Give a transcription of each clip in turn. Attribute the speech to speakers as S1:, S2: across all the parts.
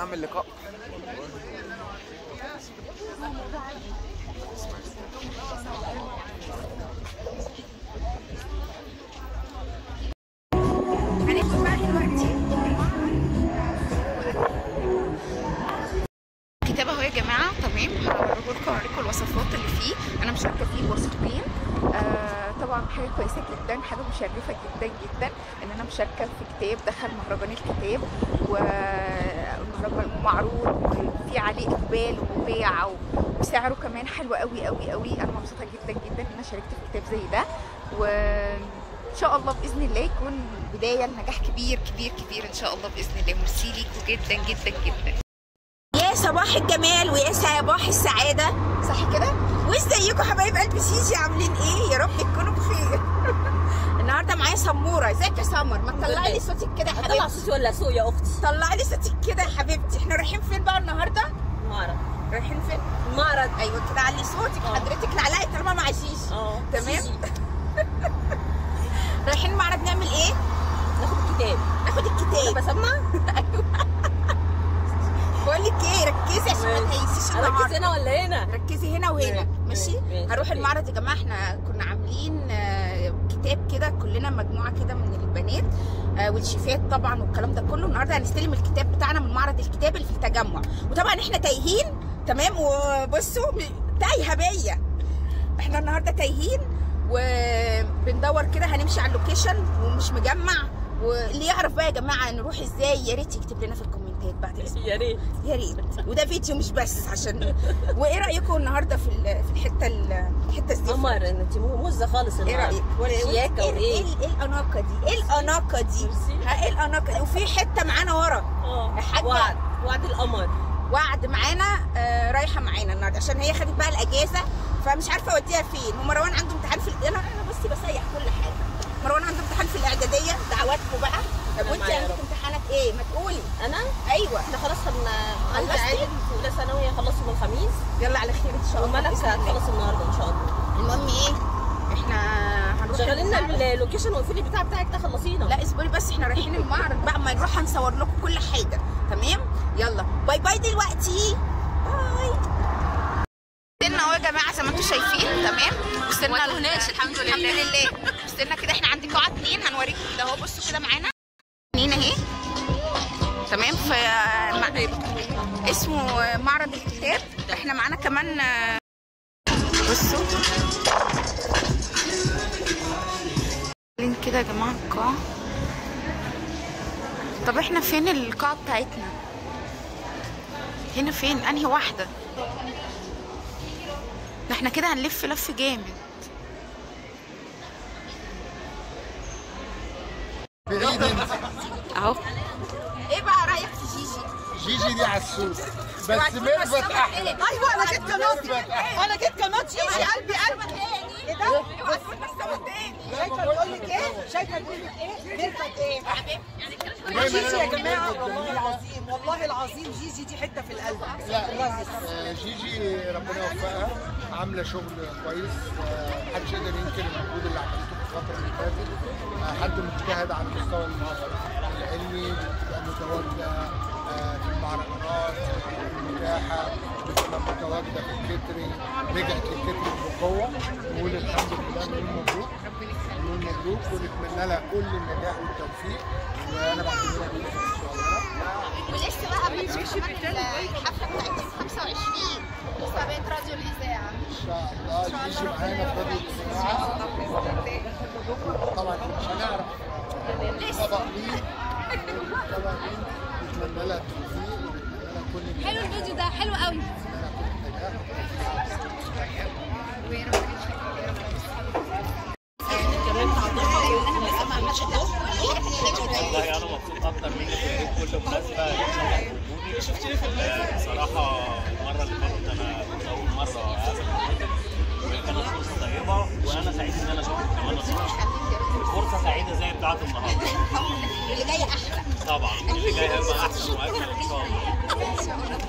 S1: نعمل لقاء
S2: هندخل بقى دلوقتي كتاب اهو يا جماعه تمام هوريه لكم اوريكم الوصفات اللي فيه انا مشاركه فيه وصفتين آه طبعا حاجه كويسه جدا حاجه مشرفه جدا جدا ان انا مشاركه في كتاب دخل مهرجان الكتاب والمهرجان معروض وفي عليه اقبال وبيع و- وسعره كمان حلو قوي قوي قوي انا مبسوطه جدا جدا ان انا شاركت في كتاب زي ده و ان شاء الله باذن الله يكون بدايه لنجاح كبير كبير كبير ان شاء الله باذن الله ميرسي ليكوا جدا جدا جدا يا صباح الجمال ويا صباح السعاده صح كده وازيكم حبايب قلب سيسي عاملين ايه يا رب تكونوا بخير النهارده معايا سموره ازيك يا سمر ما تطلعي لي صوتك كده يا
S3: طلع
S2: حبيبتي
S3: صوتي ولا سوق يا اختي
S2: طلعي لي صوتك كده يا حبيبتي احنا رايحين فين بقى النهارده
S3: معرض
S2: رايحين فين
S3: معرض
S2: ايوه كده علي صوتك
S3: آه.
S2: حضرتك العلاقه طالما مع شيش
S3: اه
S2: تمام
S3: سيسي.
S2: رايحين معرض نعمل ايه
S3: ناخد الكتاب
S2: ناخد الكتاب
S3: انا بسمع
S2: بقول لك ايه ركزي عشان ما تهيسيش
S3: اركز
S2: النهارده
S3: هنا ولا هنا
S2: ركزي هنا وهنا
S3: ماشي،
S2: ماشي
S3: ماشي،
S2: هروح
S3: أوكي.
S2: المعرض يا جماعه احنا كنا عاملين آه، كتاب كده كلنا مجموعه كده من البنات آه، والشيفات طبعا والكلام ده كله النهارده هنستلم الكتاب بتاعنا من معرض الكتاب اللي في التجمع وطبعا احنا تايهين تمام وبصوا م- تايهه بيا احنا النهارده تايهين وبندور كده هنمشي على اللوكيشن ومش مجمع واللي يعرف بقى يا جماعه نروح ازاي يا ريت يكتب لنا في الكومنتات بعد اذنك
S3: يا ريت
S2: يا ريت وده فيديو مش بس عشان وايه رايكم النهارده في ال- في الحته ال- الحته الزفره
S3: قمر انت مزه خالص
S2: ايه رايك ولا
S3: شياكه
S2: ايه
S3: وايه
S2: ايه إيه الاناقه دي ايه الاناقه دي
S3: ميرسي.
S2: ها ايه الاناقه دي وفي حته معانا ورا
S3: اه
S2: يا حاجة.
S3: وعد وعد القمر
S2: وعد معانا آه رايحه معانا النهارده عشان هي خدت بقى الاجازه فمش عارفه اوديها فين ومروان عنده امتحان في ال- انا انا بصي بسيح كل حاجه مروان عنده امتحان في الاعداديه دعواتكم بقى طب
S3: أنا
S2: وانت
S3: معايا يا
S2: عندك
S3: رب.
S2: امتحانات ايه ما تقولي
S3: انا
S2: ايوه
S3: احنا خلاص خدنا عندي
S2: خلصتي؟
S3: عيل في اولى ثانوي هخلصه من الخميس
S2: يلا على خير ان شاء الله
S3: وملك
S2: بإذن الله.
S3: هتخلص النهارده ان شاء الله
S2: المهم ايه احنا هنروح
S3: شغالين
S2: المعرض.
S3: اللوكيشن واقفلي البتاع بتاعك ده خلصينا
S2: لا اصبري بس احنا رايحين المعرض بقى ما نروح هنصور لكم كل حاجه تمام يلا باي باي دلوقتي باي وصلنا اهو يا جماعه زي ما انتم شايفين تمام وصلنا
S3: ما تهناش، الحمد لله.
S2: الحمد لله وصلنا كده احنا عند قاعه اتنين هنوريكم كده اهو بصوا كده معانا اتنين اهي تمام ف اسمه معرض الكتاب احنا معانا كمان آه، بصوا عاملين كده يا جماعه القاعه طب احنا فين القاعه بتاعتنا هنا فين انهي واحده ده احنا كده هنلف لف جامد
S4: بعيد انت
S2: اهو ايه بقى رايك في جيجي
S4: جيجي دي عسول
S2: اوعى
S4: بس
S2: تكون
S4: ميرفت
S2: بسامة
S4: احلى
S2: إيه؟ ايوه انا جيت قناتي
S4: ميرفت احلى
S2: انا جيت قناه جيجي قلبي قلبي ايه ده اوعى تكون بسامة تاني
S5: شايفه بيقول لك ايه؟ شايفه بيقول لك ايه؟ ميرفت ايه؟ جيجي يا جماعه والله العظيم والله العظيم جيجي دي حته في القلب
S4: لا آه، جيجي ربنا يوفقها عامله شغل كويس آه، محدش يقدر ينكر المجهود اللي عملته في الفتره اللي فاتت آه، حد مجتهد على المستوى النظري العلمي بتبقى متواجده آه، في المعركات المتاحه بتبقى متواجده في الكتري رجعت للكتري بقوه نقول الحمد لله مليون مبروك مليون مبروك ونتمنى لها كل النجاح والتوفيق وانا بعتبرها دي ان شاء الله
S2: ولسه بقى بنشوف كمان الحفله بتاعتهم 25 لسه بقيت راديو الاذاعه
S4: ان شاء الله يجي معانا في راديو الاذاعه طبعا إحنا مش هنعرف طبق مين طبق مين نتمنى لها التوفيق ونتمنى لها كل النجاح
S6: حلو الفيديو ده حلو قوي
S7: والله انا مبسوط اكتر مني في البيت كل مناسبه شفتني في بصراحه المره اللي فاتت انا كنت اول مره اقابل حضرتك وكانت فرصه طيبه وانا سعيد ان انا اشوفك كمان الصراحه فرصه سعيده زي بتاعه النهارده
S2: اللي جاي احلى
S7: طبعا اللي جاي هيبقى احسن واجمل ان شاء الله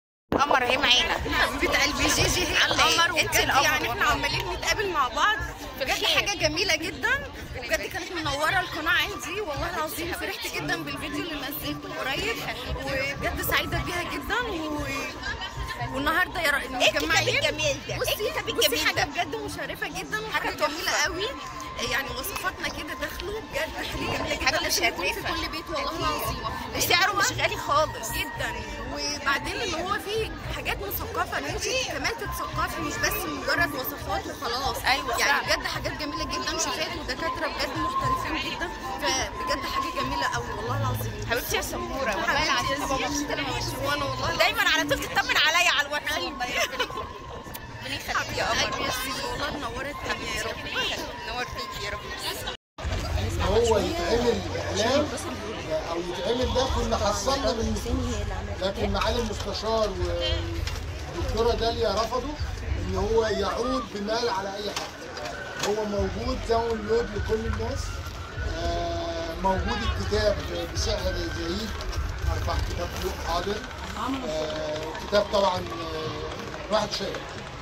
S2: قمر اهي معانا حبيبه قلبي جيجي قمر انت القمر يعني احنا عمالين نتقابل مع بعض
S1: بجد حاجه جميله جدا وبجد كانت منوره القناه عندي والله العظيم فرحت جدا بالفيديو اللي نزلته قريب وبجد سعيده بيها جدا و... والنهارده يا رب متجمعين
S2: الجميل ده
S1: بصي
S2: ايه الكتاب
S1: بصي
S2: الجميل
S1: حاجه
S2: ده
S1: بجد مشرفه جدا وحاجه جميله قوي يعني وصفاتنا كده دخلوا بجد حاجه جميله جدا
S2: حاجة
S1: لازم يكون في
S2: مشرفة.
S1: كل بيت والله العظيم
S2: وسعره مش غالي خالص
S1: جدا وبعدين ان هو في حاجات مثقفه ان انت كمان تتثقفي مش بس مجرد وصفات وخلاص
S2: أيوة
S1: يعني
S2: فعلا.
S1: بجد حاجات جميله جدا شفات ودكاتره بجد محترفين جدا فبجد حاجه جميله قوي والله العظيم
S2: حبيبتي يا سموره والله العظيم بابا مبسوطه لما بشوفك
S1: وانا والله
S2: دايما على طول تطمن عليا على الواتساب الله يخليك ربنا يخليك يا قمر
S1: قلبي يا سيدي والله نورت يا رب
S2: نورتيكي يا رب
S4: هو يتعمل اعلام او يتعمل ده كنا حصلنا من لكن معالي المستشار والدكتوره داليا رفضوا ان هو يعود بمال على اي حد هو موجود داونلود لكل الناس آه، موجود الكتاب بسعر زهيد اربع كتاب فوق حاضر آه، كتاب طبعا آه، واحد شايف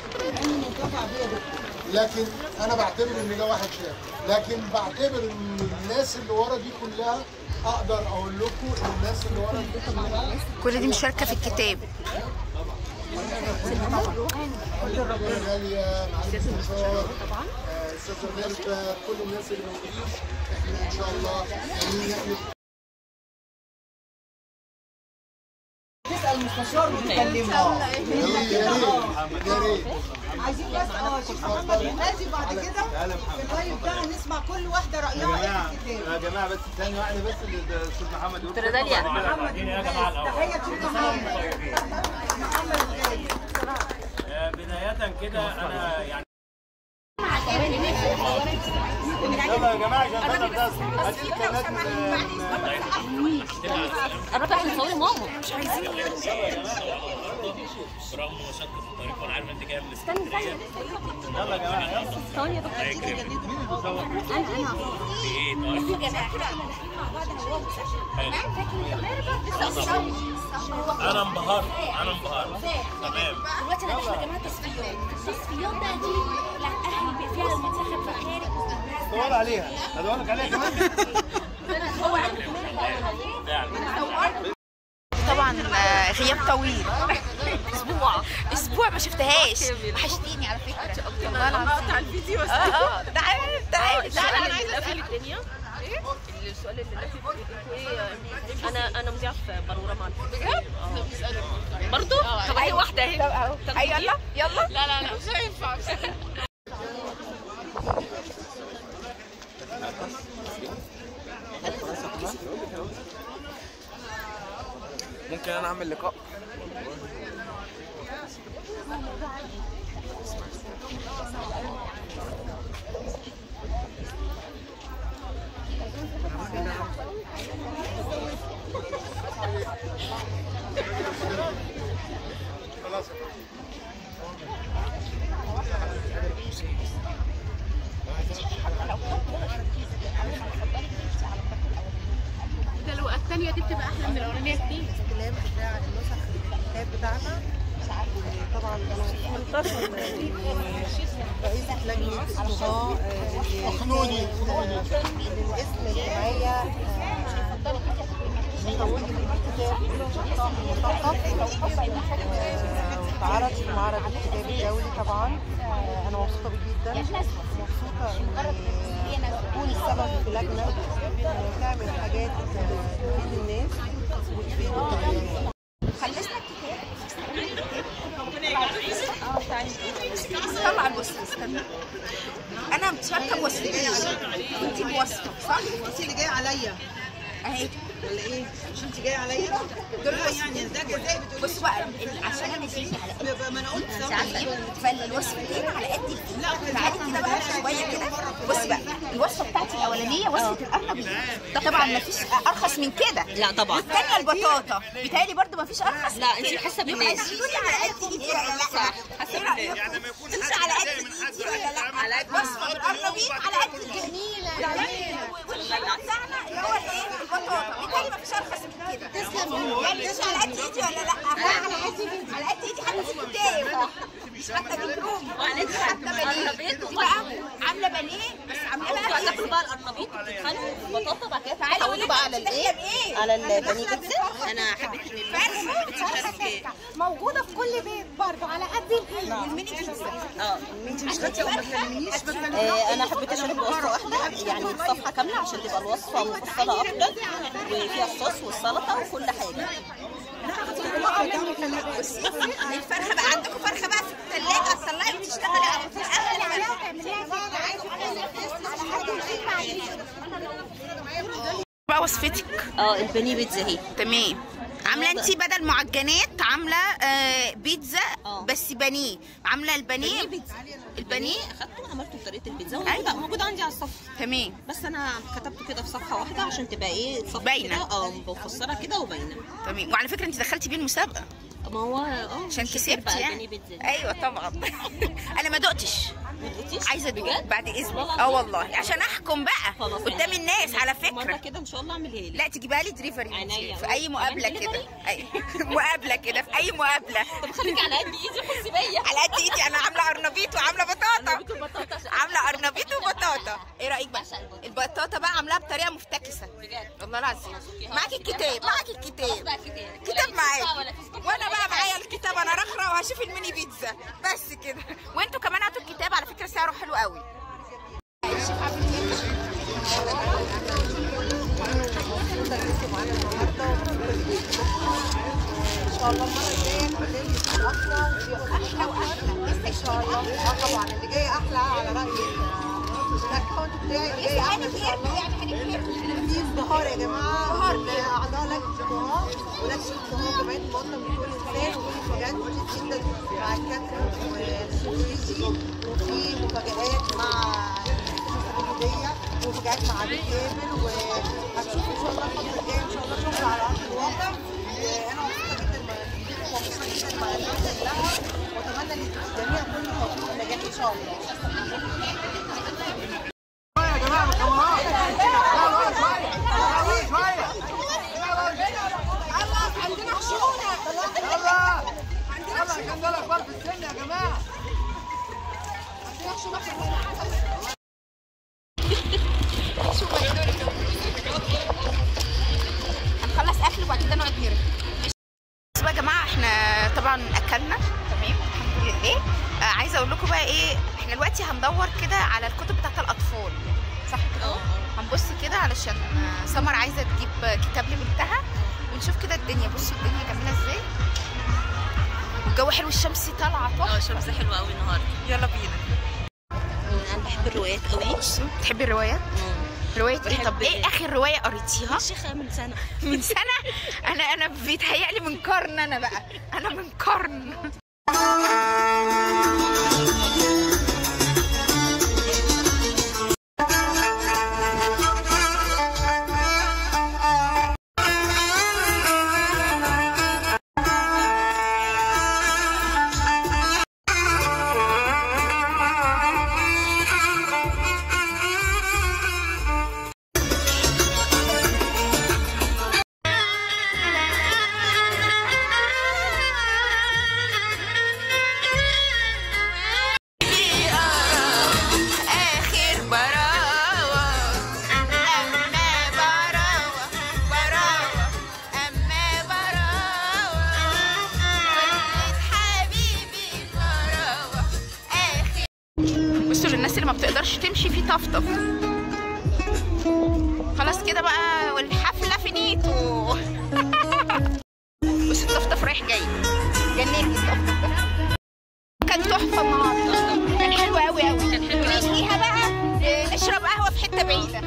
S4: لكن انا بعتبر ان ده واحد شاف لكن بعتبر ان الناس اللي ورا دي كلها اقدر اقول لكم ان الناس اللي ورا دي كلها
S2: كل دي مشاركه في الكتاب
S4: دكتورة غالية معالي المستشار آه، استاذة ميرفت كل الناس اللي موجودين احنا ان شاء الله جايين نعمل
S5: تسال المستشار وتكلمه
S4: يا ريت يا ريت
S5: عايزين بس اه شيخ محمد ينادي بعد كده في اللايف ده هنسمع كل واحده رايها ايه في الكتاب
S6: يا جماعه بس ثانيه واحده بس الاستاذ محمد يقول
S3: ترداليا.
S5: محمد تحيه شيخ محمد محمد الغالي
S7: آه، بداية كده أنا يعني
S6: يلا يا جماعه عشان خاطر ده هاتي الكاميرات من-
S3: قربت احنا نصور ماما
S7: برغم مشقة الطريق وأنا عارف أنت جاية من اسكندرية
S6: يلا يا جماعه يلا
S3: ثواني يا دكتور
S7: الله يكرمك في إيه طيب أنا انبهرت أنا انبهرت تمام
S8: دلوقتي انا داخله جماعه تصفيات التصفيات بقى دي اللي هتاهل فيها المنتخب في الخارج
S6: دور عليها ادور لك عليها كمان
S2: طبعا آه، غياب طويل اسبوع اسبوع ما شفتهاش وحشتيني على فكره والله العظيم
S1: بتاع الفيديو
S2: اه اه تعالي تعالي تعالي انا عايزه
S3: قفل الدنيا السؤال اللي لافت ايه انا انا مذيعه في بانوراما بجد؟ برضه؟ طب هي واحده اهي
S2: اهو أي يلا يلا
S3: لا لا لا مش هينفع
S6: ممكن انا اعمل لقاء
S8: ده لو الثانيه دي بتبقى احلى من الاولانيه كتير
S5: الكلام بتاع النسخ الكتاب بتاعنا طبعا انا منتشر رئيسة لجنة الطغاة
S4: خنوني
S5: الاسم الجمعية مطولي في الكتاب مثقف وتعرض في معرض الكتاب الدولي طبعا آه، انا مبسوطة بيه جدا مبسوطة ان اكون السبب في لجنة آه، تعمل حاجات آه، تفيد الناس وتفيد الجمعية
S2: طلع الوصفه استنى انا مشاركه بوصفتين انت بوصفه صح؟
S5: انت اللي جايه عليا
S2: اهي
S5: ولا ايه؟ مش انت جايه عليا؟
S2: دول
S5: لا يعني ده جزاء بتقولي
S2: بص بقى ال- عشان انا جايين على قد
S5: ما انا قلت سوا
S2: تعليم فالوصفتين على قد الفيل تعالي كده بقى شويه كده بصي بقى الوصفه بتاعتي الاولانيه وصفه القرنبيط طبعا ما فيش ارخص من كده
S3: لا طبعا
S2: والثانيه البطاطا بيتهيألي برضو ما فيش ارخص
S3: لا انت حاسه بالناس
S2: تقولي على قد ايدي ولا لا
S3: صح حاسه بالناس
S2: يعني ما يكون انت على قد ايدي ولا لا على قد وصفه بالقرنبيط على قد الجميله جميله والحلو بتاعنا اللي هو الايه البطاطا بيتهيألي ما فيش ارخص من كده تسلم يعني مش على قد ايدي ولا لا على قد ايدي على قد ايدي حتى في الكتاب حتى بالرومي
S3: وعليك
S2: حتى
S3: قرنبيط
S2: بليل دي بقى عامله بانيه بس عاملاه
S3: انتوا
S2: بقى
S3: هتاكلوا بقى القرنبيط وتتخانقوا البطاطا بعد كده
S2: تعالوا
S3: تحولوا بقى على الايه
S2: بايه
S3: على البانيه بيتزا انا حبيت
S5: موجوده في كل بيت برضه على قد الايد
S2: الميني بيتزا
S3: اه
S5: انت مش خدتي وما تكلمنيش
S3: آه، انا حبيت اشارك بوصفه واحده يعني الصفحه كامله عشان تبقى الوصفه مفصله اكتر وفيها الصوص والسلطه وكل حاجه
S2: الفرخه بقى عندكم فرخه بقى في الثلاجه تطلعي وتشتغلي على طول بقى وصفتك
S3: اه البانيه بيتزا اهي
S2: تمام عامله انت بدل معجنات عامله آه بيتزا
S3: اه.
S2: بس بانيه عامله البانيه
S3: بانيه بيتزا
S2: البانيه
S3: اخدته وعملته بطريقه البيتزا
S2: أيوة.
S3: وموجود موجود عندي على الصفحه
S2: تمام
S3: بس انا كتبته كده في صفحه واحده عشان تبقى ايه الصفحه
S2: باينة.
S3: كده اه مفسره كده وباينه
S2: تمام وعلى فكره انت دخلتي بيه المسابقه
S3: ما هو اه
S2: عشان
S3: شكل
S2: كسبت
S3: بقى
S2: يعني
S3: البانيه بيتزا
S2: ايوه طبعا انا ما دقتش
S3: ما دقتيش
S2: عايزه ادوق
S3: بجد
S2: بعد اذنك
S3: والله
S2: اه والله عشان احكم بقى
S3: خلاص
S2: قدام
S3: يعني.
S2: الناس على
S3: مره
S2: فكره
S3: كده ان شاء الله اعملها لك
S2: لا تجيبها لي دريفري
S3: عينيا.
S2: في اي مقابله
S3: كمان
S2: كده أي. مقابله كده في اي مقابله
S3: طب خليكي على قد ايدي خدي بيا
S2: على قد ايدي انا عامله قرنبيط وعامله بطاطا
S3: بيكون بطاطا عشان-
S2: عامله قرنبيط وبطاطا ايه رايك بقى البطاطا بقى عاملاها بطريقه مفتكسه
S3: بجد
S2: والله العظيم معاكي الكتاب معاكي
S3: خلاص
S2: الكتاب
S3: بقى كتاب
S2: كتاب معاكي
S3: ولا فيسبوك
S2: وانا بقى معايا الكتاب انا رخره وهشوف الميني بيتزا بس كده وانتوا كمان هاتوا الكتاب على فكره سعره حلو قوي
S5: ان شاء الله المره الجايه كلنا نبقى احلى احلى واحلى ان شاء الله اه طبعا اللي جاي احلى على راي الاكونت بتاعي اللي جاي احلى ان شاء الله في ازدهار يا جماعه اعضاء لجنه الازدهار ولجنه الازدهار جمعيه المواطنه من كل انسان وفي مفاجآت كتير جدا مع الكاتب والسوسيسي وفي مفاجآت مع هديه ومفاجآت مع عبد كامل وهتشوفوا ان شاء الله الفتره الجايه ان شاء الله شغل على ارض الواقع وانا مبسوطه جدا بيكم ومبسوطه جدا مع الناس كلها واتمنى ان الجميع يكون توفيق ونجاح ان شاء الله
S2: هنخلص اكل وبعد كده نقعد نرغي بس بقى يا جماعه احنا طبعا اكلنا تمام الحمد لله آه عايزه اقول لكم بقى ايه احنا دلوقتي هندور كده على الكتب بتاعت الاطفال صح كده هنبص كده علشان آه، سمر عايزه تجيب كتاب لبنتها ونشوف كده الدنيا بصوا الدنيا جميله ازاي والجو حلو الشمس طالعه
S3: اه
S2: تحفه
S3: شمس حلوه قوي النهارده
S2: يلا بينا
S3: انا بحب الروايات قوي
S2: تحبي الروايات روايه ايه طب
S3: بحب
S2: ايه اخر روايه قريتيها
S3: الشيخه من سنه
S2: من سنه انا انا بيتهيألي من قرن انا بقى انا من قرن اخر براوه اما براوه براوه اما براوه ولد حبيبي براوه اخر بصوا للناس اللي ما بتقدرش تمشي في طفطف خلاص كده بقى والحفله فينيتو بص الطفطف رايح جاي جنني الطفطف ده كان تحفه النهارده كان حلو قوي قوي كان حلو ونيجيها بقى آه، نشرب قهوه في حته بعيده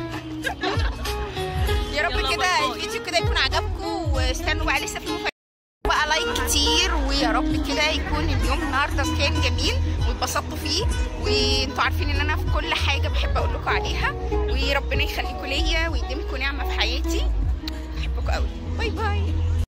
S2: يا رب كده الفيديو كده يكون عجبكم واستنوا بقى لسه في مفاجأة بقى لايك كتير ويا رب كده يكون اليوم النهارده كان جميل واتبسطتوا فيه وانتوا عارفين ان انا في كل حاجه بحب اقول لكم عليها وربنا يخليكم ليا ويديمكم نعمه في حياتي بحبكم قوي باي باي